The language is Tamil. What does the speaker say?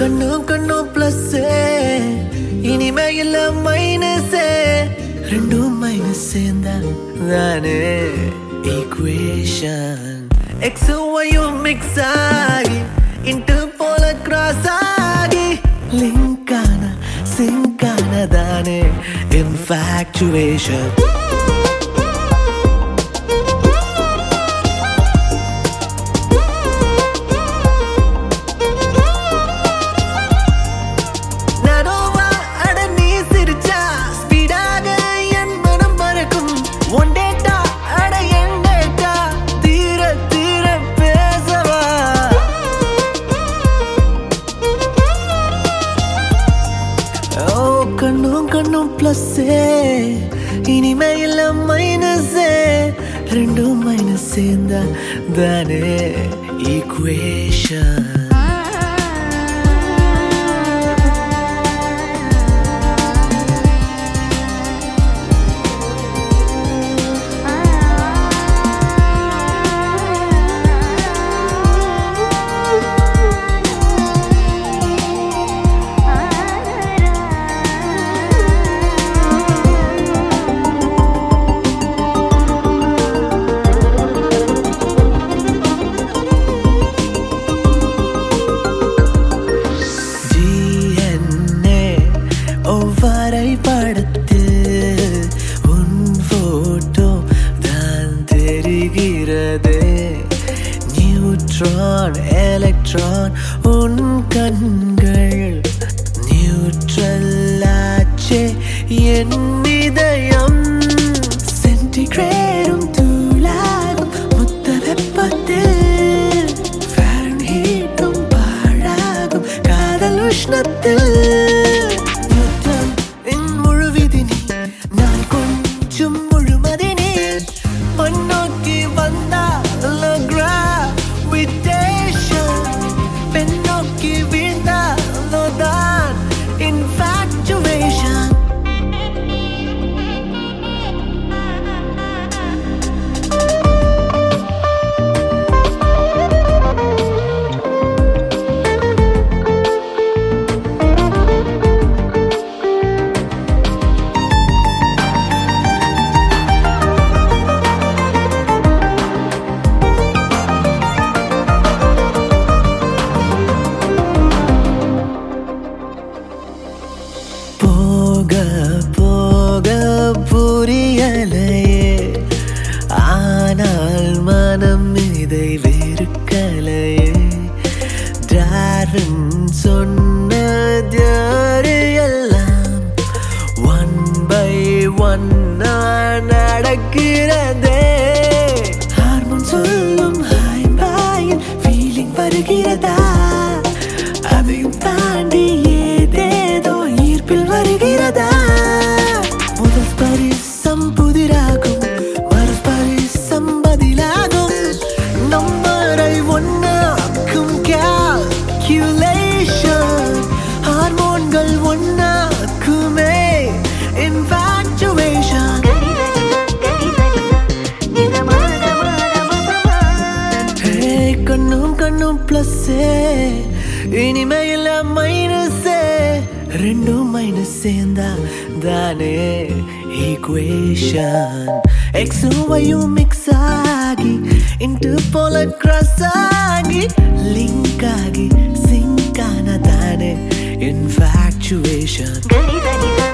கண்ணும் கண்ணும் பிளஸ் இனிமே இல்ல மைனஸ் ரெண்டும் மைனஸ் சேர்ந்தா தானே ஈக்குவேஷன் எக்ஸ் ஒய்யும் மிக்ஸ் ஆகி இன்ட்டு போல கிராஸ் ஆகி லிங்கான சிங்கான தானே இன்ஃபாக்சுவேஷன் நடுவா அட நீ சிரிச்சா ஸ்பீடாக என் மனம் மறக்கும் ஒன் டேட்டா அட என் டேட்டா தீர தீர பேசவா ஓ கண்ணும் கண்ணும் பிளஸ் இனிமே இல்ல மைனஸ் ரெண்டும் மைனஸ் சேர்ந்தா தானே ஈக்குவேஷன் DNA ஒவ்வரை படத்து உன் போட்டோ தான் தெரிகிறது நியூட்ரான் எலக்ட்ரான் உன் கண்கள் நியூட்ரல்லாச்சே என் இதயம் சென்டிகிரேடும் தூளாகும் முத்த வெப்பத்தில் ஃபாரன்ஹீட்டும் பாழாகும் காதல் உஷ்ணத்தில் யுத்தம் என் முழுவிதி நீ நான் கொஞ்சம் முழுமதி நீ முன்னோக்கி வந்தால் கிராவிடேஷன் பெண்ணோக்கி வீழ்ந்தாலோ தான் இன்ஃபாக்சுவேஷன் போக போக புரியலையே ஆனால் மனம் இதை வெறுக்கலையே டார்வின் சொன்னது எல்லாம் ஒன் பை ஒன் நடக்கிறதே ஹார்மோன் சொல்லும் ஹாய் பாயில் ஃபீலிங் வருகிறதா அதையும் தாண்டி ஏதேதோ ஈர்ப்பில் வருகிறதா முதல் ஸ்பரிசம் புதிராகும் மறு ஸ்பரிசம் பதிலாகும் நம்மரை ஒன்னாக்கும் calculation ஹார்மோன்கள் ஒன்னாக்குமே infatuation Hey, கண்ணும் கண்ணும் பிளஸ் இனிமே இல்ல மைனஸ் ரெண்டும் மைனஸ் சேர்ந்தா தானே ஈக்குவேஷன் எக்ஸும் ஒய்யும் மிக்ஸ் ஆகி இன்ட்டு போல கிராஸ் ஆகி லிங்க் ஆகி சிங்க் ஆன தானே இன்ஃபாக்சுவேஷன் ಗರಿ ಧನಿ ಸ